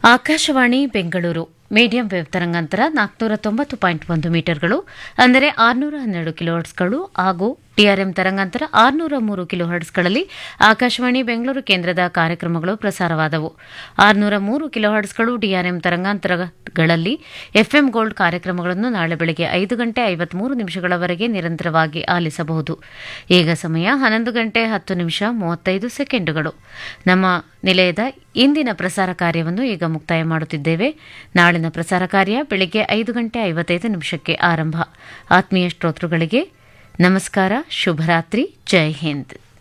Akashvani Bengaluru medium wave ತರಂಗಾಂತರ ನಾಲ್ಕುನೂರ ತೊಂಬತ್ತು ಪಾಯಿಂಟ್ ಒಂದು ಮೀಟರ್ಗಳು ಅಂದರೆ ಆರುನೂರ ಹನ್ನೆರಡು ಕಿಲೋಹರ್ಟ್ಸ್ಗಳು ಹಾಗೂ ಟಿಆರ್ಎಂ ತರಂಗಾಂತರ ಆರುನೂರ ಮೂರು ಕಿಲೋ ಹರ್ಟ್ಸ್ಗಳಲ್ಲಿ ಆಕಾಶವಾಣಿ ಬೆಂಗಳೂರು ಕೇಂದ್ರದ ಕಾರ್ಯಕ್ರಮಗಳು ಪ್ರಸಾರವಾದವು ಆರುನೂರ ಮೂರು ಕಿಲೋ ಹರ್ಟ್ಸ್ಗಳು ಡಿಆರ್ಎಂ ತರಂಗಾಂತರಗಳಲ್ಲಿ ಎಫ್ಎಂ ಗೋಲ್ಡ್ ಕಾರ್ಯಕ್ರಮಗಳನ್ನು ನಾಳೆ ಬೆಳಗ್ಗೆ ಐದು ಗಂಟೆ ಐವತ್ಮೂರು ನಿಮಿಷಗಳವರೆಗೆ ನಿರಂತರವಾಗಿ ಆಲಿಸಬಹುದು ಈಗ ಸಮಯ ಹನ್ನೊಂದು ಗಂಟೆ ಹತ್ತು ನಿಮಿಷ ಮೂವತ್ತೈದು ಸೆಕೆಂಡುಗಳು ನಮ್ಮ ನಿಲಯದ ಇಂದಿನ ಪ್ರಸಾರ ಕಾರ್ಯವನ್ನು ಈಗ ಮುಕ್ತಾಯ ಮಾಡುತ್ತಿದ್ದೇವೆ ನಾಳಿನ ಪ್ರಸಾರ ಕಾರ್ಯ ಬೆಳಗ್ಗೆ ಐದು ಗಂಟೆ ಐವತ್ತೈದು ನಿಮಿಷಕ್ಕೆ ಆರಂಭ ಆತ್ಮೀಯ ಶ್ರೋತೃಗಳಿಗೆ ನಮಸ್ಕಾರ ಶುಭರಾತ್ರಿ ಜೈ ಹಿಂದ್